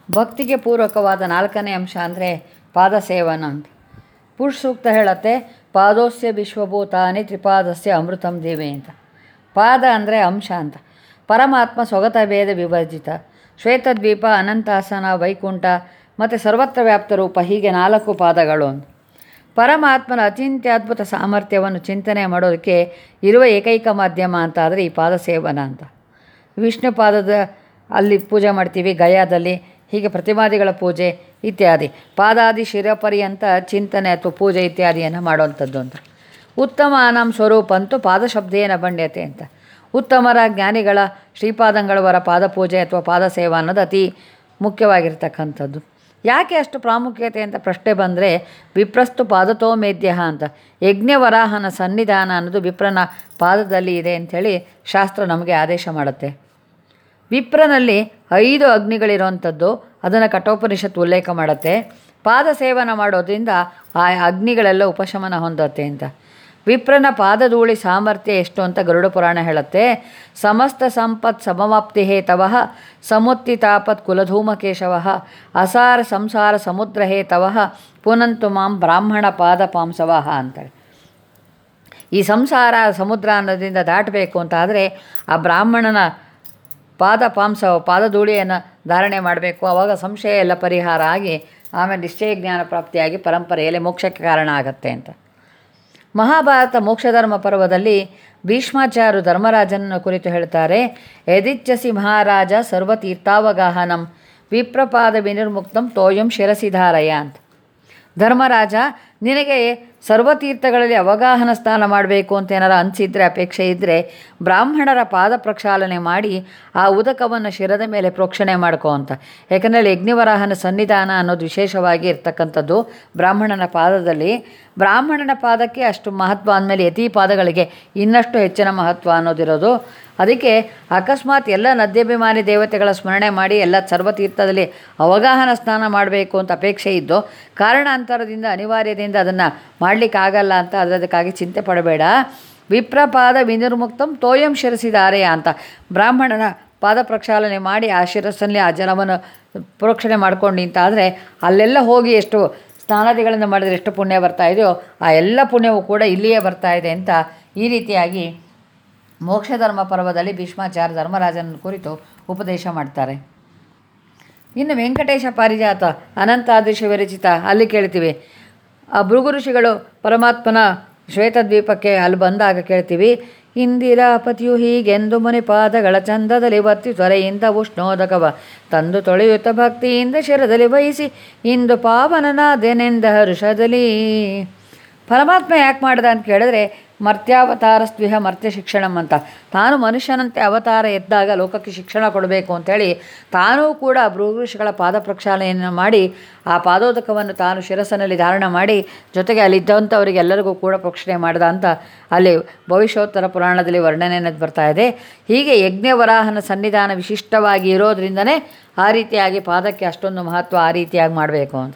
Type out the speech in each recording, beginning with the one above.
ಭಕ್ತಿಗೆ ಪೂರಕವಾದ ನಾಲ್ಕನೇ ಅಂಶ ಅಂದರೆ ಪಾದ ಸೇವನ ಅಂತ ಪುರುಷ ಸೂಕ್ತ ಹೇಳತ್ತೆ ಪಾದೋಸ್ಯ ವಿಶ್ವಭೂತಾನಿ ತ್ರಿಪಾದಸ್ಯ ಅಮೃತಂ ದೇವೆ ಅಂತ ಪಾದ ಅಂದರೆ ಅಂಶ ಅಂತ ಪರಮಾತ್ಮ ಸ್ವಗತ ಭೇದ ವಿಭಜಿತ ಶ್ವೇತದ್ವೀಪ ಅನಂತಾಸನ ವೈಕುಂಠ ಮತ್ತು ಸರ್ವತ್ರ ವ್ಯಾಪ್ತ ರೂಪ ಹೀಗೆ ನಾಲ್ಕು ಪಾದಗಳು ಅಂತ ಪರಮಾತ್ಮನ ಅಚಿಂತ್ಯದ್ಭುತ ಸಾಮರ್ಥ್ಯವನ್ನು ಚಿಂತನೆ ಮಾಡೋದಕ್ಕೆ ಇರುವ ಏಕೈಕ ಮಾಧ್ಯಮ ಅಂತ ಆದರೆ ಈ ಪಾದ ಸೇವನ ಅಂತ ವಿಷ್ಣು ಪಾದದ ಅಲ್ಲಿ ಪೂಜೆ ಮಾಡ್ತೀವಿ ಗಯಾದಲ್ಲಿ ಹೀಗೆ ಪ್ರತಿಮಾದಿಗಳ ಪೂಜೆ ಇತ್ಯಾದಿ ಪಾದಾದಿ ಶಿರಪರ್ಯಂತ ಚಿಂತನೆ ಅಥವಾ ಪೂಜೆ ಇತ್ಯಾದಿಯನ್ನು ಮಾಡುವಂಥದ್ದು ಅಂತ ಉತ್ತಮ ಅನಾಂ ಸ್ವರೂಪ ಅಂತೂ ಪಾದಶಬ್ದೇನ ಬಂಡ್ಯತೆ ಅಂತ ಉತ್ತಮರ ಜ್ಞಾನಿಗಳ ಶ್ರೀಪಾದಂಗಳವರ ಪಾದಪೂಜೆ ಅಥವಾ ಪಾದ ಸೇವಾ ಅನ್ನೋದು ಅತಿ ಮುಖ್ಯವಾಗಿರ್ತಕ್ಕಂಥದ್ದು ಯಾಕೆ ಅಷ್ಟು ಪ್ರಾಮುಖ್ಯತೆ ಅಂತ ಪ್ರಶ್ನೆ ಬಂದರೆ ವಿಪ್ರಸ್ತು ಪಾದತೋ ಮೇದ್ಯ ಅಂತ ಯಜ್ಞವರಾಹನ ಸನ್ನಿಧಾನ ಅನ್ನೋದು ವಿಪ್ರನ ಪಾದದಲ್ಲಿ ಇದೆ ಅಂಥೇಳಿ ಶಾಸ್ತ್ರ ನಮಗೆ ಆದೇಶ ಮಾಡುತ್ತೆ ವಿಪ್ರನಲ್ಲಿ ಐದು ಅಗ್ನಿಗಳಿರುವಂಥದ್ದು ಅದನ್ನು ಕಠೋಪನಿಷತ್ತು ಉಲ್ಲೇಖ ಮಾಡುತ್ತೆ ಪಾದ ಸೇವನ ಮಾಡೋದ್ರಿಂದ ಆ ಅಗ್ನಿಗಳೆಲ್ಲ ಉಪಶಮನ ಹೊಂದತ್ತೆ ಅಂತ ವಿಪ್ರನ ಪಾದಧೂಳಿ ಸಾಮರ್ಥ್ಯ ಎಷ್ಟು ಅಂತ ಗರುಡ ಪುರಾಣ ಹೇಳುತ್ತೆ ಸಮಸ್ತ ಸಂಪತ್ ಸಮವಾಪ್ತಿ ಹೇತವ ಸಮುತ್ತಿತಾಪತ್ ಕುಲಧೂಮಕೇಶವ ಅಸಾರ ಸಂಸಾರ ಸಮುದ್ರ ಹೇತವ ಪುನಂತು ಮಾಂ ಬ್ರಾಹ್ಮಣ ಪಾದ ಪಾಂಸವ ಅಂತಾರೆ ಈ ಸಂಸಾರ ಸಮುದ್ರ ಅನ್ನೋದ್ರಿಂದ ದಾಟಬೇಕು ಅಂತ ಆದರೆ ಆ ಬ್ರಾಹ್ಮಣನ ಪಾದ ಪಾಂಸ ಪಾದಧೂಳಿಯನ್ನು ಧಾರಣೆ ಮಾಡಬೇಕು ಆವಾಗ ಸಂಶಯ ಎಲ್ಲ ಪರಿಹಾರ ಆಗಿ ಆಮೇಲೆ ನಿಶ್ಚಯ ಜ್ಞಾನ ಪ್ರಾಪ್ತಿಯಾಗಿ ಪರಂಪರೆಯಲ್ಲಿ ಮೋಕ್ಷಕ್ಕೆ ಕಾರಣ ಆಗತ್ತೆ ಅಂತ ಮಹಾಭಾರತ ಮೋಕ್ಷಧರ್ಮ ಪರ್ವದಲ್ಲಿ ಭೀಷ್ಮಾಚಾರ್ಯರು ಧರ್ಮರಾಜನನ್ನು ಕುರಿತು ಹೇಳ್ತಾರೆ ಯದಿಚ್ಛಸಿ ಮಹಾರಾಜ ಸರ್ವತೀರ್ಥಾವಗಾಹನಂ ವಿಪ್ರಪಾದ ವಿನಿರ್ಮುಕ್ತಂ ತೋಯಂ ಶಿರಸಿಧಾರಯ ಅಂತ ಧರ್ಮರಾಜ ನಿನಗೆ ಸರ್ವತೀರ್ಥಗಳಲ್ಲಿ ಅವಗಾಹನ ಸ್ನಾನ ಮಾಡಬೇಕು ಅಂತ ಏನಾರ ಅನಿಸಿದ್ರೆ ಅಪೇಕ್ಷೆ ಇದ್ದರೆ ಬ್ರಾಹ್ಮಣರ ಪಾದ ಪ್ರಕ್ಷಾಲನೆ ಮಾಡಿ ಆ ಉದಕವನ್ನು ಶಿರದ ಮೇಲೆ ಪ್ರೋಕ್ಷಣೆ ಮಾಡ್ಕೋ ಅಂತ ಯಾಕಂದರೆ ಯಜ್ಞವರಾಹನ ಸನ್ನಿಧಾನ ಅನ್ನೋದು ವಿಶೇಷವಾಗಿ ಇರ್ತಕ್ಕಂಥದ್ದು ಬ್ರಾಹ್ಮಣನ ಪಾದದಲ್ಲಿ ಬ್ರಾಹ್ಮಣನ ಪಾದಕ್ಕೆ ಅಷ್ಟು ಮಹತ್ವ ಅಂದಮೇಲೆ ಯತಿ ಪಾದಗಳಿಗೆ ಇನ್ನಷ್ಟು ಹೆಚ್ಚಿನ ಮಹತ್ವ ಅನ್ನೋದಿರೋದು ಅದಕ್ಕೆ ಅಕಸ್ಮಾತ್ ಎಲ್ಲ ನದ್ಯಾಭಿಮಾನಿ ದೇವತೆಗಳ ಸ್ಮರಣೆ ಮಾಡಿ ಎಲ್ಲ ಸರ್ವತೀರ್ಥದಲ್ಲಿ ಅವಗಾಹನ ಸ್ನಾನ ಮಾಡಬೇಕು ಅಂತ ಅಪೇಕ್ಷೆ ಇದ್ದು ಕಾರಣಾಂತರದಿಂದ ಅನಿವಾರ್ಯದಿಂದ ಅದನ್ನು ಮಾಡಲಿಕ್ಕಾಗಲ್ಲ ಅಂತ ಅದಕ್ಕಾಗಿ ಚಿಂತೆ ಪಡಬೇಡ ವಿಪ್ರಪಾದ ವಿನಿರ್ಮುಕ್ತಂ ತೋಯಂ ಶಿರಸಿದಾರೆಯ ಅಂತ ಬ್ರಾಹ್ಮಣನ ಪಾದ ಪ್ರಕ್ಷಾಲನೆ ಮಾಡಿ ಆ ಶಿರಸ್ಸಲ್ಲಿ ಆ ಜಲವನ್ನು ಪ್ರೋಕ್ಷಣೆ ಮಾಡ್ಕೊಂಡು ಅಂತ ಆದರೆ ಅಲ್ಲೆಲ್ಲ ಹೋಗಿ ಎಷ್ಟು ಸ್ನಾನಾದಿಗಳನ್ನು ಮಾಡಿದ್ರೆ ಎಷ್ಟು ಪುಣ್ಯ ಬರ್ತಾ ಇದೆಯೋ ಆ ಎಲ್ಲ ಪುಣ್ಯವು ಕೂಡ ಇಲ್ಲಿಯೇ ಬರ್ತಾ ಇದೆ ಅಂತ ಈ ರೀತಿಯಾಗಿ ಮೋಕ್ಷಧರ್ಮ ಪರ್ವದಲ್ಲಿ ಭೀಷ್ಮಾಚಾರ್ಯ ಧರ್ಮರಾಜನ ಕುರಿತು ಉಪದೇಶ ಮಾಡ್ತಾರೆ ಇನ್ನು ವೆಂಕಟೇಶ ಪಾರಿಜಾತ ಅನಂತಾದೃಶ ವಿರಚಿತ ಅಲ್ಲಿ ಕೇಳ್ತೀವಿ ಆ ಭೃಗು ಋಷಿಗಳು ಪರಮಾತ್ಮನ ಶ್ವೇತದ್ವೀಪಕ್ಕೆ ಅಲ್ಲಿ ಬಂದಾಗ ಕೇಳ್ತೀವಿ ಇಂದಿರಾಪತಿಯು ಹೀಗೆಂದು ಮುನಿಪಾದಗಳ ಚಂದದಲ್ಲಿ ವರ್ತಿ ತ್ವರೆಯಿಂದ ಉಷ್ಣೋದಕವ ತಂದು ತೊಳೆಯುತ್ತ ಭಕ್ತಿಯಿಂದ ಶಿರದಲ್ಲಿ ವಹಿಸಿ ಇಂದು ಪಾವನನಾದೆನೆಂದ ಹರುಷದಲ್ಲಿ ಪರಮಾತ್ಮ ಯಾಕೆ ಮಾಡ್ದ ಅಂತ ಕೇಳಿದ್ರೆ ಮರ್ತ್ಯಾವತಾರ ಸ್ವಿಹ ಮರ್ತ್ಯ ಶಿಕ್ಷಣಂ ಅಂತ ತಾನು ಮನುಷ್ಯನಂತೆ ಅವತಾರ ಎದ್ದಾಗ ಲೋಕಕ್ಕೆ ಶಿಕ್ಷಣ ಕೊಡಬೇಕು ಅಂತೇಳಿ ತಾನೂ ಕೂಡ ಭೃಗುಷಿಗಳ ಪಾದ ಪ್ರಕ್ಷಾಲನೆಯನ್ನು ಮಾಡಿ ಆ ಪಾದೋದಕವನ್ನು ತಾನು ಶಿರಸ್ಸಿನಲ್ಲಿ ಧಾರಣ ಮಾಡಿ ಜೊತೆಗೆ ಅಲ್ಲಿದ್ದಂಥವರಿಗೆಲ್ಲರಿಗೂ ಕೂಡ ಪ್ರೋಕ್ಷಣೆ ಮಾಡ್ದ ಅಂತ ಅಲ್ಲಿ ಭವಿಷ್ಯೋತ್ತರ ಪುರಾಣದಲ್ಲಿ ವರ್ಣನೆ ಅನ್ನೋದು ಬರ್ತಾ ಇದೆ ಹೀಗೆ ಯಜ್ಞವರಾಹನ ಸನ್ನಿಧಾನ ವಿಶಿಷ್ಟವಾಗಿ ಇರೋದ್ರಿಂದನೇ ಆ ರೀತಿಯಾಗಿ ಪಾದಕ್ಕೆ ಅಷ್ಟೊಂದು ಮಹತ್ವ ಆ ರೀತಿಯಾಗಿ ಮಾಡಬೇಕು ಅಂತ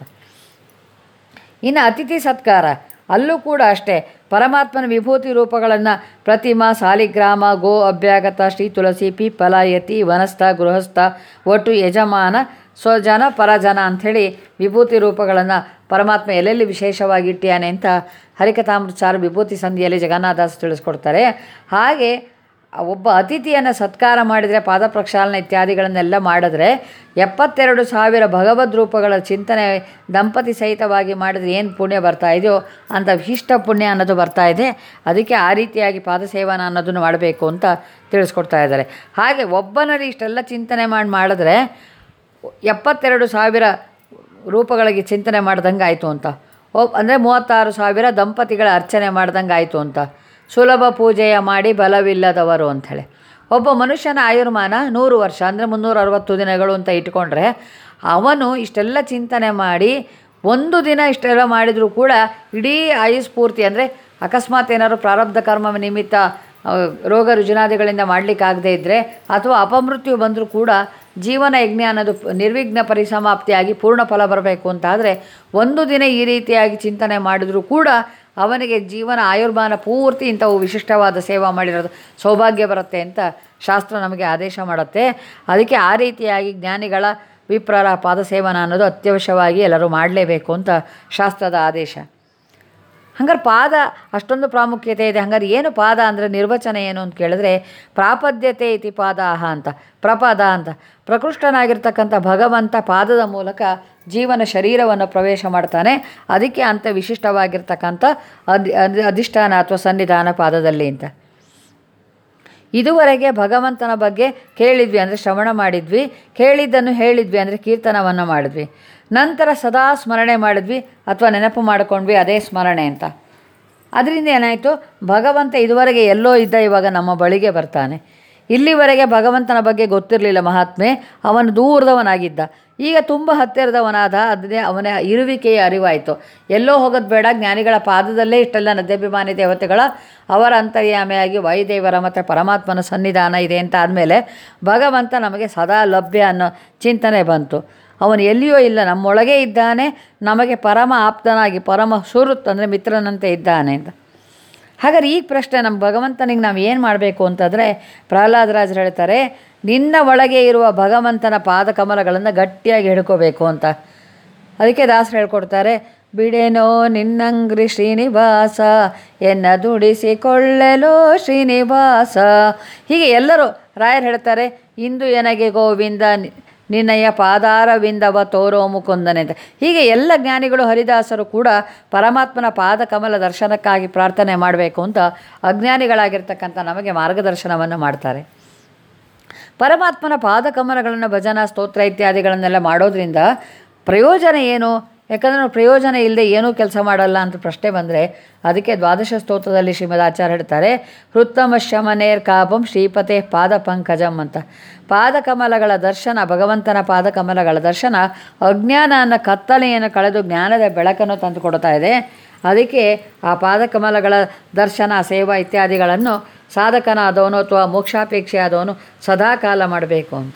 ಇನ್ನು ಅತಿಥಿ ಸತ್ಕಾರ ಅಲ್ಲೂ ಕೂಡ ಅಷ್ಟೇ ಪರಮಾತ್ಮನ ವಿಭೂತಿ ರೂಪಗಳನ್ನು ಪ್ರತಿಮಾ ಸಾಲಿಗ್ರಾಮ ಗೋ ಅಭ್ಯಾಗತ ಶ್ರೀ ತುಳಸಿ ಪೀಪಲ ಯತಿ ವನಸ್ಥ ಗೃಹಸ್ಥ ಒಟ್ಟು ಯಜಮಾನ ಸ್ವಜನ ಪರಜನ ಅಂಥೇಳಿ ವಿಭೂತಿ ರೂಪಗಳನ್ನು ಪರಮಾತ್ಮ ಎಲ್ಲೆಲ್ಲಿ ವಿಶೇಷವಾಗಿ ಇಟ್ಟಿಯಾನೆ ಅಂತ ಹರಿಕಥಾಮೃತಸಾರ ವಿಭೂತಿ ಸಂಧಿಯಲ್ಲಿ ಜಗನ್ನಾಥದಾಸ್ ತಿಳಿಸ್ಕೊಡ್ತಾರೆ ಹಾಗೆ ಒಬ್ಬ ಅತಿಥಿಯನ್ನು ಸತ್ಕಾರ ಮಾಡಿದರೆ ಪಾದ ಪ್ರಕ್ಷಾಲನೆ ಇತ್ಯಾದಿಗಳನ್ನೆಲ್ಲ ಮಾಡಿದ್ರೆ ಎಪ್ಪತ್ತೆರಡು ಸಾವಿರ ಭಗವದ್ ರೂಪಗಳ ಚಿಂತನೆ ದಂಪತಿ ಸಹಿತವಾಗಿ ಮಾಡಿದ್ರೆ ಏನು ಪುಣ್ಯ ಬರ್ತಾ ಇದೆಯೋ ಅಂಥ ವಿಶಿಷ್ಟ ಪುಣ್ಯ ಅನ್ನೋದು ಬರ್ತಾ ಇದೆ ಅದಕ್ಕೆ ಆ ರೀತಿಯಾಗಿ ಪಾದ ಸೇವನ ಅನ್ನೋದನ್ನು ಮಾಡಬೇಕು ಅಂತ ತಿಳಿಸ್ಕೊಡ್ತಾ ಇದ್ದಾರೆ ಹಾಗೆ ಒಬ್ಬನಲ್ಲಿ ಇಷ್ಟೆಲ್ಲ ಚಿಂತನೆ ಮಾಡಿ ಮಾಡಿದ್ರೆ ಎಪ್ಪತ್ತೆರಡು ಸಾವಿರ ರೂಪಗಳಿಗೆ ಚಿಂತನೆ ಮಾಡ್ದಂಗೆ ಆಯಿತು ಅಂತ ಒಬ್ಬ ಅಂದರೆ ಮೂವತ್ತಾರು ಸಾವಿರ ದಂಪತಿಗಳ ಅರ್ಚನೆ ಮಾಡ್ದಂಗೆ ಆಯಿತು ಅಂತ ಸುಲಭ ಪೂಜೆಯ ಮಾಡಿ ಬಲವಿಲ್ಲದವರು ಅಂಥೇಳಿ ಒಬ್ಬ ಮನುಷ್ಯನ ಆಯುರ್ಮಾನ ನೂರು ವರ್ಷ ಅಂದರೆ ಮುನ್ನೂರ ಅರವತ್ತು ದಿನಗಳು ಅಂತ ಇಟ್ಕೊಂಡ್ರೆ ಅವನು ಇಷ್ಟೆಲ್ಲ ಚಿಂತನೆ ಮಾಡಿ ಒಂದು ದಿನ ಇಷ್ಟೆಲ್ಲ ಮಾಡಿದರೂ ಕೂಡ ಇಡೀ ಆಯುಸ್ಫೂರ್ತಿ ಅಂದರೆ ಅಕಸ್ಮಾತ್ ಏನಾದ್ರು ಪ್ರಾರಬ್ಧ ಕರ್ಮ ನಿಮಿತ್ತ ಆ, ರೋಗ ರುಜಿನಾದಿಗಳಿಂದ ಮಾಡಲಿಕ್ಕಾಗದೇ ಇದ್ದರೆ ಅಥವಾ ಅಪಮೃತ್ಯು ಬಂದರೂ ಕೂಡ ಜೀವನ ಯಜ್ಞ ಅನ್ನೋದು ಪ- ನಿರ್ವಿಘ್ನ ಪರಿಸಮಾಪ್ತಿಯಾಗಿ ಪೂರ್ಣ ಫಲ ಬರಬೇಕು ಅಂತಾದರೆ ಒಂದು ದಿನ ಈ ರೀತಿಯಾಗಿ ಚಿಂತನೆ ಮಾಡಿದರೂ ಕೂಡ ಅವನಿಗೆ ಜೀವನ ಆಯುರ್ಮಾನ ಪೂರ್ತಿ ಇಂಥವು ವಿಶಿಷ್ಟವಾದ ಸೇವಾ ಮಾಡಿರೋದು ಸೌಭಾಗ್ಯ ಬರುತ್ತೆ ಅಂತ ಶಾಸ್ತ್ರ ನಮಗೆ ಆದೇಶ ಮಾಡುತ್ತೆ ಅದಕ್ಕೆ ಆ ರೀತಿಯಾಗಿ ಜ್ಞಾನಿಗಳ ವಿಪ್ರರ ಪಾದಸೇವನ ಅನ್ನೋದು ಅತ್ಯವಶ್ಯವಾಗಿ ಎಲ್ಲರೂ ಮಾಡಲೇಬೇಕು ಅಂತ ಶಾಸ್ತ್ರದ ಆದೇಶ ಹಂಗಾರೆ ಪಾದ ಅಷ್ಟೊಂದು ಪ್ರಾಮುಖ್ಯತೆ ಇದೆ ಹಂಗಾರೆ ಏನು ಪಾದ ಅಂದರೆ ನಿರ್ವಚನ ಏನು ಅಂತ ಕೇಳಿದ್ರೆ ಪ್ರಾಪದ್ಯತೆ ಇತಿ ಪಾದಾಹ ಅಂತ ಪ್ರಪಾದ ಅಂತ ಪ್ರಕೃಷ್ಟನಾಗಿರ್ತಕ್ಕಂಥ ಭಗವಂತ ಪಾದದ ಮೂಲಕ ಜೀವನ ಶರೀರವನ್ನು ಪ್ರವೇಶ ಮಾಡ್ತಾನೆ ಅದಕ್ಕೆ ಅಂತ ವಿಶಿಷ್ಟವಾಗಿರ್ತಕ್ಕಂಥ ಅಧಿ ಅಧಿ- ಅಧಿಷ್ಠಾನ ಅಥವಾ ಸನ್ನಿಧಾನ ಪಾದದಲ್ಲಿ ಅಂತ ಇದುವರೆಗೆ ಭಗವಂತನ ಬಗ್ಗೆ ಕೇಳಿದ್ವಿ ಅಂದರೆ ಶ್ರವಣ ಮಾಡಿದ್ವಿ ಕೇಳಿದ್ದನ್ನು ಹೇಳಿದ್ವಿ ಅಂದರೆ ಕೀರ್ತನವನ್ನು ಮಾಡಿದ್ವಿ ನಂತರ ಸದಾ ಸ್ಮರಣೆ ಮಾಡಿದ್ವಿ ಅಥವಾ ನೆನಪು ಮಾಡಿಕೊಂಡ್ವಿ ಅದೇ ಸ್ಮರಣೆ ಅಂತ ಅದರಿಂದ ಏನಾಯಿತು ಭಗವಂತ ಇದುವರೆಗೆ ಎಲ್ಲೋ ಇದ್ದ ಇವಾಗ ನಮ್ಮ ಬಳಿಗೆ ಬರ್ತಾನೆ ಇಲ್ಲಿವರೆಗೆ ಭಗವಂತನ ಬಗ್ಗೆ ಗೊತ್ತಿರಲಿಲ್ಲ ಮಹಾತ್ಮೆ ಅವನು ದೂರದವನಾಗಿದ್ದ ಈಗ ತುಂಬ ಹತ್ತಿರದವನಾದ ಅದೇ ಅವನ ಇರುವಿಕೆಯ ಅರಿವಾಯಿತು ಎಲ್ಲೋ ಹೋಗೋದು ಬೇಡ ಜ್ಞಾನಿಗಳ ಪಾದದಲ್ಲೇ ಇಷ್ಟೆಲ್ಲ ನದ್ಯಾಭಿಮಾನಿ ದೇವತೆಗಳ ಅವರ ಅಂತರ್ಯಾಮಿಯಾಗಿ ವಾಯುದೇವರ ಮತ್ತು ಪರಮಾತ್ಮನ ಸನ್ನಿಧಾನ ಇದೆ ಅಂತ ಆದಮೇಲೆ ಭಗವಂತ ನಮಗೆ ಸದಾ ಲಭ್ಯ ಅನ್ನೋ ಚಿಂತನೆ ಬಂತು ಅವನು ಎಲ್ಲಿಯೋ ಇಲ್ಲ ನಮ್ಮೊಳಗೆ ಇದ್ದಾನೆ ನಮಗೆ ಪರಮ ಆಪ್ತನಾಗಿ ಪರಮ ಸುರುತ್ ಅಂದರೆ ಮಿತ್ರನಂತೆ ಇದ್ದಾನೆ ಅಂತ ಹಾಗಾದ್ರೆ ಈಗ ಪ್ರಶ್ನೆ ನಮ್ಮ ಭಗವಂತನಿಗೆ ನಾವು ಏನು ಮಾಡಬೇಕು ಅಂತಂದರೆ ಪ್ರಹ್ಲಾದರಾಜರು ಹೇಳ್ತಾರೆ ನಿನ್ನ ಒಳಗೆ ಇರುವ ಭಗವಂತನ ಪಾದಕಮಲಗಳನ್ನು ಗಟ್ಟಿಯಾಗಿ ಹಿಡ್ಕೋಬೇಕು ಅಂತ ಅದಕ್ಕೆ ದಾಸರು ಹೇಳ್ಕೊಡ್ತಾರೆ ಬಿಡೇನೋ ನಿನ್ನಂಗ್ರಿ ಶ್ರೀನಿವಾಸ ಎನ್ನ ದುಡಿಸಿಕೊಳ್ಳಲು ಶ್ರೀನಿವಾಸ ಹೀಗೆ ಎಲ್ಲರೂ ರಾಯರು ಹೇಳ್ತಾರೆ ಇಂದು ಎನಗೆ ಗೋವಿಂದ ನಿ- ನಿನ್ನಯ ಪಾದಾರವಿಂದವ ತೋರೋ ಮುಕುಂದನೆ ಅಂತ ಹೀಗೆ ಎಲ್ಲ ಜ್ಞಾನಿಗಳು ಹರಿದಾಸರು ಕೂಡ ಪರಮಾತ್ಮನ ಪಾದ ಕಮಲ ದರ್ಶನಕ್ಕಾಗಿ ಪ್ರಾರ್ಥನೆ ಮಾಡಬೇಕು ಅಂತ ಅಜ್ಞಾನಿಗಳಾಗಿರ್ತಕ್ಕಂಥ ನಮಗೆ ಮಾರ್ಗದರ್ಶನವನ್ನು ಮಾಡ್ತಾರೆ ಪರಮಾತ್ಮನ ಪಾದಕಮಲಗಳನ್ನು ಭಜನಾ ಸ್ತೋತ್ರ ಇತ್ಯಾದಿಗಳನ್ನೆಲ್ಲ ಮಾಡೋದ್ರಿಂದ ಪ್ರಯೋಜನ ಏನು ಯಾಕಂದರೆ ನಾವು ಪ್ರಯೋಜನ ಇಲ್ಲದೆ ಏನೂ ಕೆಲಸ ಮಾಡಲ್ಲ ಅಂತ ಪ್ರಶ್ನೆ ಬಂದರೆ ಅದಕ್ಕೆ ದ್ವಾದಶ ಸ್ತೋತ್ರದಲ್ಲಿ ಶ್ರೀಮದ್ ಆಚಾರ್ಯ ಹೇಳ್ತಾರೆ ಹೃತ್ತಮ ಶಮನೇರ್ ಕಾಪಂ ಶ್ರೀಪತೆ ಪಾದ ಪಂಕಜಂ ಅಂತ ಪಾದಕಮಲಗಳ ದರ್ಶನ ಭಗವಂತನ ಪಾದಕಮಲಗಳ ದರ್ಶನ ಅಜ್ಞಾನ ಅನ್ನೋ ಕತ್ತಲೆಯನ್ನು ಕಳೆದು ಜ್ಞಾನದ ಬೆಳಕನ್ನು ತಂದು ಕೊಡ್ತಾ ಇದೆ ಅದಕ್ಕೆ ಆ ಪಾದಕಮಲಗಳ ದರ್ಶನ ಸೇವಾ ಇತ್ಯಾದಿಗಳನ್ನು ಸಾಧಕನಾದವನು ಅಥವಾ ಮೋಕ್ಷಾಪೇಕ್ಷೆ ಆದವನು ಸದಾಕಾಲ ಮಾಡಬೇಕು ಅಂತ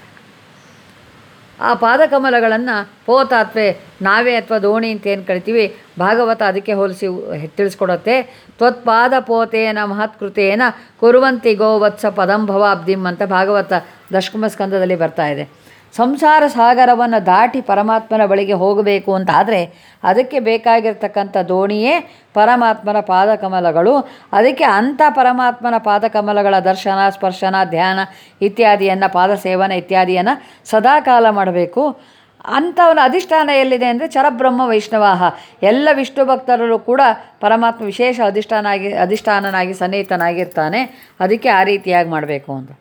ಆ ಪಾದಕಮಲಗಳನ್ನು ಪೋತ ಅಥವಾ ನಾವೇ ಅಥವಾ ದೋಣಿ ಅಂತ ಏನು ಕರಿತೀವಿ ಭಾಗವತ ಅದಕ್ಕೆ ಹೋಲಿಸಿ ತಿಳಿಸ್ಕೊಡುತ್ತೆ ತ್ವತ್ಪಾದ ಪೋತೇನ ಮಹತ್ಕೃತೇನ ಕುರುವಂತಿ ಗೋವತ್ಸ ಪದಂಭವಾಬ್ದಿಂ ಅಂತ ಭಾಗವತ ದಶಕಮ ಸ್ಕಂದದಲ್ಲಿ ಬರ್ತಾ ಇದೆ ಸಂಸಾರ ಸಾಗರವನ್ನು ದಾಟಿ ಪರಮಾತ್ಮನ ಬಳಿಗೆ ಹೋಗಬೇಕು ಅಂತ ಆದರೆ ಅದಕ್ಕೆ ಬೇಕಾಗಿರ್ತಕ್ಕಂಥ ದೋಣಿಯೇ ಪರಮಾತ್ಮನ ಪಾದಕಮಲಗಳು ಅದಕ್ಕೆ ಅಂಥ ಪರಮಾತ್ಮನ ಪಾದಕಮಲಗಳ ದರ್ಶನ ಸ್ಪರ್ಶನ ಧ್ಯಾನ ಇತ್ಯಾದಿಯನ್ನು ಪಾದ ಸೇವನೆ ಇತ್ಯಾದಿಯನ್ನು ಸದಾಕಾಲ ಮಾಡಬೇಕು ಅಂಥವನ ಅಧಿಷ್ಠಾನ ಎಲ್ಲಿದೆ ಅಂದರೆ ಚರಬ್ರಹ್ಮ ವೈಷ್ಣವಾಹ ಎಲ್ಲ ವಿಷ್ಣು ಭಕ್ತರಲ್ಲೂ ಕೂಡ ಪರಮಾತ್ಮ ವಿಶೇಷ ಅಧಿಷ್ಠಾನ ಆಗಿ ಅಧಿಷ್ಠಾನನಾಗಿ ಸನ್ನಿಹಿತನಾಗಿರ್ತಾನೆ ಅದಕ್ಕೆ ಆ ರೀತಿಯಾಗಿ ಮಾಡಬೇಕು ಅಂತ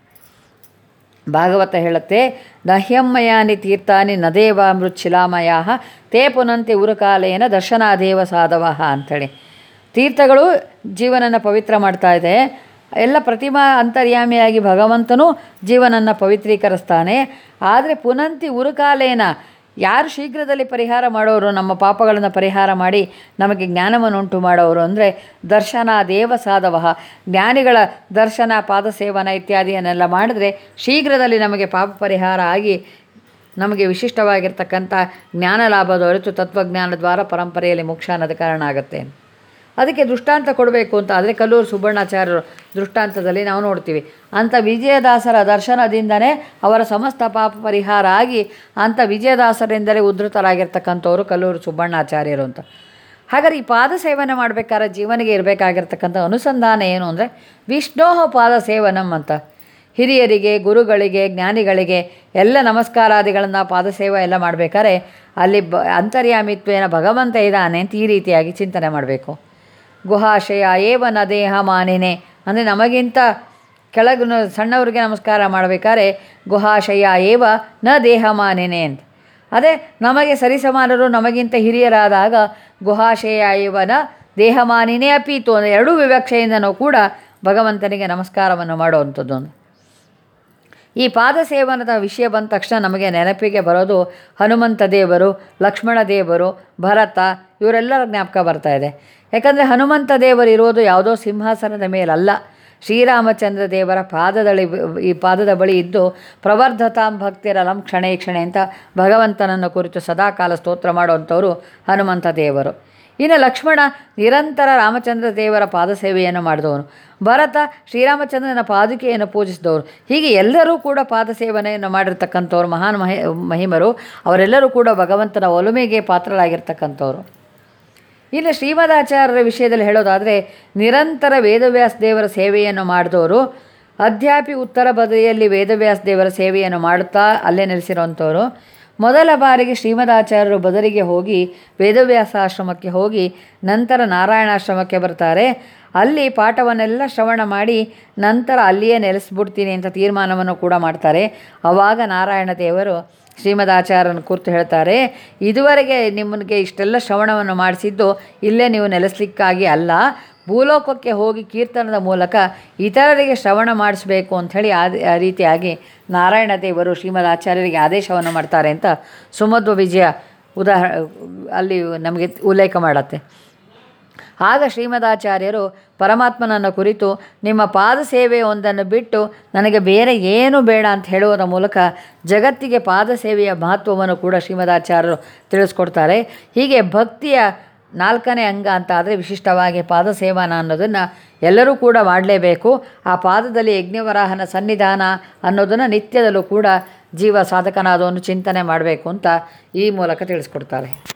ಭಾಗವತ ಹೇಳುತ್ತೆ ನಹ್ಯಮ್ಮಯಾನಿ ತೀರ್ಥಾನಿ ನದೇವಾಮೃತ್ ಶಿಲಾಮಯ ತೇ ಪುನಂತಿ ಉರುಕಾಲೇನ ದರ್ಶನಾದೇವ ಸಾಧವ ಅಂಥೇಳಿ ತೀರ್ಥಗಳು ಜೀವನನ ಪವಿತ್ರ ಮಾಡ್ತಾ ಇದೆ ಎಲ್ಲ ಪ್ರತಿಮಾ ಅಂತರ್ಯಾಮಿಯಾಗಿ ಭಗವಂತನು ಜೀವನನ್ನು ಪವಿತ್ರೀಕರಿಸ್ತಾನೆ ಆದರೆ ಪುನಂತಿ ಉರುಕಾಲೇನ ಯಾರು ಶೀಘ್ರದಲ್ಲಿ ಪರಿಹಾರ ಮಾಡೋರು ನಮ್ಮ ಪಾಪಗಳನ್ನು ಪರಿಹಾರ ಮಾಡಿ ನಮಗೆ ಜ್ಞಾನವನ್ನು ಉಂಟು ಮಾಡೋರು ಅಂದರೆ ದರ್ಶನ ದೇವ ಸಾಧವ ಜ್ಞಾನಿಗಳ ದರ್ಶನ ಪಾದಸೇವನ ಇತ್ಯಾದಿಯನ್ನೆಲ್ಲ ಮಾಡಿದ್ರೆ ಶೀಘ್ರದಲ್ಲಿ ನಮಗೆ ಪಾಪ ಪರಿಹಾರ ಆಗಿ ನಮಗೆ ವಿಶಿಷ್ಟವಾಗಿರ್ತಕ್ಕಂಥ ಜ್ಞಾನ ಲಾಭ ದೊರೆತು ತತ್ವಜ್ಞಾನ ದ್ವಾರ ಪರಂಪರೆಯಲ್ಲಿ ಮೋಕ್ಷ ಅನ್ನೋದು ಕಾರಣ ಆಗುತ್ತೆ ಅದಕ್ಕೆ ದೃಷ್ಟಾಂತ ಕೊಡಬೇಕು ಅಂತ ಆದರೆ ಕಲ್ಲೂರು ಸುಬ್ಬಣ್ಣಾಚಾರ್ಯರು ದೃಷ್ಟಾಂತದಲ್ಲಿ ನಾವು ನೋಡ್ತೀವಿ ಅಂಥ ವಿಜಯದಾಸರ ದರ್ಶನದಿಂದನೇ ಅವರ ಸಮಸ್ತ ಪಾಪ ಪರಿಹಾರ ಆಗಿ ಅಂಥ ವಿಜಯದಾಸರಿಂದಲೇ ಉದ್ಧತರಾಗಿರ್ತಕ್ಕಂಥವ್ರು ಕಲ್ಲೂರು ಸುಬ್ಬಣ್ಣಾಚಾರ್ಯರು ಅಂತ ಹಾಗಾದ್ರೆ ಈ ಪಾದ ಸೇವನೆ ಮಾಡಬೇಕಾದ್ರೆ ಜೀವನಿಗೆ ಇರಬೇಕಾಗಿರ್ತಕ್ಕಂಥ ಅನುಸಂಧಾನ ಏನು ಅಂದರೆ ವಿಷ್ಣೋಹ ಪಾದ ಸೇವನಂ ಅಂತ ಹಿರಿಯರಿಗೆ ಗುರುಗಳಿಗೆ ಜ್ಞಾನಿಗಳಿಗೆ ಎಲ್ಲ ನಮಸ್ಕಾರಾದಿಗಳನ್ನು ಪಾದಸೇವೆ ಎಲ್ಲ ಮಾಡಬೇಕಾದ್ರೆ ಅಲ್ಲಿ ಬ ಅಂತರ್ಯಾಮಿತ್ವೇನ ಭಗವಂತ ಇದ್ದಾನೆ ಅಂತ ಈ ರೀತಿಯಾಗಿ ಚಿಂತನೆ ಮಾಡಬೇಕು ಗುಹಾಶಯ ಏವ ನ ದೇಹ ಮಾನಿನೇ ಅಂದರೆ ನಮಗಿಂತ ಕೆಳಗೆ ಸಣ್ಣವ್ರಿಗೆ ನಮಸ್ಕಾರ ಮಾಡಬೇಕಾದ್ರೆ ಗುಹಾಶಯ ಏವ ನ ದೇಹ ಮಾನಿನೇ ಅಂತ ಅದೇ ನಮಗೆ ಸರಿಸಮಾನರು ನಮಗಿಂತ ಹಿರಿಯರಾದಾಗ ಗುಹಾಶಯ ಏವನ ದೇಹಮಾನಿನೇ ಅಪೀತು ಅಂದರೆ ಎರಡೂ ವಿವಕ್ಷೆಯಿಂದನೂ ಕೂಡ ಭಗವಂತನಿಗೆ ನಮಸ್ಕಾರವನ್ನು ಮಾಡುವಂಥದ್ದು ಒಂದು ಈ ಪಾದಸೇವನದ ವಿಷಯ ಬಂದ ತಕ್ಷಣ ನಮಗೆ ನೆನಪಿಗೆ ಬರೋದು ಹನುಮಂತ ದೇವರು ಲಕ್ಷ್ಮಣ ದೇವರು ಭರತ ಇವರೆಲ್ಲರ ಜ್ಞಾಪಕ ಬರ್ತಾ ಇದೆ ಯಾಕಂದರೆ ಹನುಮಂತ ದೇವರು ಇರೋದು ಯಾವುದೋ ಸಿಂಹಾಸನದ ಮೇಲಲ್ಲ ಶ್ರೀರಾಮಚಂದ್ರ ದೇವರ ಪಾದದಳಿ ಈ ಪಾದದ ಬಳಿ ಇದ್ದು ಪ್ರವರ್ಧತಾಂ ಭಕ್ತಿರಲಂ ಕ್ಷಣೆ ಕ್ಷಣೆ ಅಂತ ಭಗವಂತನನ್ನು ಕುರಿತು ಸದಾಕಾಲ ಸ್ತೋತ್ರ ಮಾಡುವಂಥವರು ಹನುಮಂತ ದೇವರು ಇನ್ನು ಲಕ್ಷ್ಮಣ ನಿರಂತರ ರಾಮಚಂದ್ರ ದೇವರ ಪಾದಸೇವೆಯನ್ನು ಮಾಡಿದವನು ಭರತ ಶ್ರೀರಾಮಚಂದ್ರನ ಪಾದುಕೆಯನ್ನು ಪೂಜಿಸಿದವರು ಹೀಗೆ ಎಲ್ಲರೂ ಕೂಡ ಪಾದಸೇವನೆಯನ್ನು ಮಾಡಿರ್ತಕ್ಕಂಥವ್ರು ಮಹಾನ್ ಮಹಿ ಮಹಿಮರು ಅವರೆಲ್ಲರೂ ಕೂಡ ಭಗವಂತನ ಒಲುಮೆಗೆ ಪಾತ್ರರಾಗಿರ್ತಕ್ಕಂಥವ್ರು ಇನ್ನು ಶ್ರೀಮದಾಚಾರ್ಯರ ವಿಷಯದಲ್ಲಿ ಹೇಳೋದಾದರೆ ನಿರಂತರ ವೇದವ್ಯಾಸ ದೇವರ ಸೇವೆಯನ್ನು ಮಾಡಿದವರು ಅಧ್ಯಾಪಿ ಉತ್ತರ ಬದಿಯಲ್ಲಿ ವೇದವ್ಯಾಸ ದೇವರ ಸೇವೆಯನ್ನು ಮಾಡುತ್ತಾ ಅಲ್ಲೇ ನೆಲೆಸಿರುವಂಥವ್ರು ಮೊದಲ ಬಾರಿಗೆ ಶ್ರೀಮದಾಚಾರ್ಯರು ಬದರಿಗೆ ಹೋಗಿ ವೇದವ್ಯಾಸ ಆಶ್ರಮಕ್ಕೆ ಹೋಗಿ ನಂತರ ನಾರಾಯಣಾಶ್ರಮಕ್ಕೆ ಬರ್ತಾರೆ ಅಲ್ಲಿ ಪಾಠವನ್ನೆಲ್ಲ ಶ್ರವಣ ಮಾಡಿ ನಂತರ ಅಲ್ಲಿಯೇ ನೆಲೆಸ್ಬಿಡ್ತೀನಿ ಅಂತ ತೀರ್ಮಾನವನ್ನು ಕೂಡ ಮಾಡ್ತಾರೆ ಆವಾಗ ನಾರಾಯಣ ದೇವರು ಶ್ರೀಮದಾಚಾರ್ಯನ ಕುರಿತು ಹೇಳ್ತಾರೆ ಇದುವರೆಗೆ ನಿಮಗೆ ಇಷ್ಟೆಲ್ಲ ಶ್ರವಣವನ್ನು ಮಾಡಿಸಿದ್ದು ಇಲ್ಲೇ ನೀವು ನೆಲೆಸಲಿಕ್ಕಾಗಿ ಅಲ್ಲ ಭೂಲೋಕಕ್ಕೆ ಹೋಗಿ ಕೀರ್ತನದ ಮೂಲಕ ಇತರರಿಗೆ ಶ್ರವಣ ಮಾಡಿಸ್ಬೇಕು ಅಂಥೇಳಿ ಆ ಆ ರೀತಿಯಾಗಿ ನಾರಾಯಣ ದೇವರು ಶ್ರೀಮದ್ ಆಚಾರ್ಯರಿಗೆ ಆದೇಶವನ್ನು ಮಾಡ್ತಾರೆ ಅಂತ ಸುಮಧ್ವ ವಿಜಯ ಉದಾಹ ಅಲ್ಲಿ ನಮಗೆ ಉಲ್ಲೇಖ ಮಾಡತ್ತೆ ಆಗ ಶ್ರೀಮದಾಚಾರ್ಯರು ಪರಮಾತ್ಮನನ್ನು ಕುರಿತು ನಿಮ್ಮ ಪಾದ ಸೇವೆ ಒಂದನ್ನು ಬಿಟ್ಟು ನನಗೆ ಬೇರೆ ಏನು ಬೇಡ ಅಂತ ಹೇಳುವುದರ ಮೂಲಕ ಜಗತ್ತಿಗೆ ಪಾದ ಸೇವೆಯ ಮಹತ್ವವನ್ನು ಕೂಡ ಶ್ರೀಮದಾಚಾರ್ಯರು ತಿಳಿಸ್ಕೊಡ್ತಾರೆ ಹೀಗೆ ಭಕ್ತಿಯ ನಾಲ್ಕನೇ ಅಂಗ ಅಂತ ಆದರೆ ವಿಶಿಷ್ಟವಾಗಿ ಪಾದ ಸೇವನ ಅನ್ನೋದನ್ನು ಎಲ್ಲರೂ ಕೂಡ ಮಾಡಲೇಬೇಕು ಆ ಪಾದದಲ್ಲಿ ಯಜ್ಞವರಾಹನ ಸನ್ನಿಧಾನ ಅನ್ನೋದನ್ನು ನಿತ್ಯದಲ್ಲೂ ಕೂಡ ಜೀವ ಸಾಧಕನಾದವನು ಚಿಂತನೆ ಮಾಡಬೇಕು ಅಂತ ಈ ಮೂಲಕ ತಿಳಿಸ್ಕೊಡ್ತಾರೆ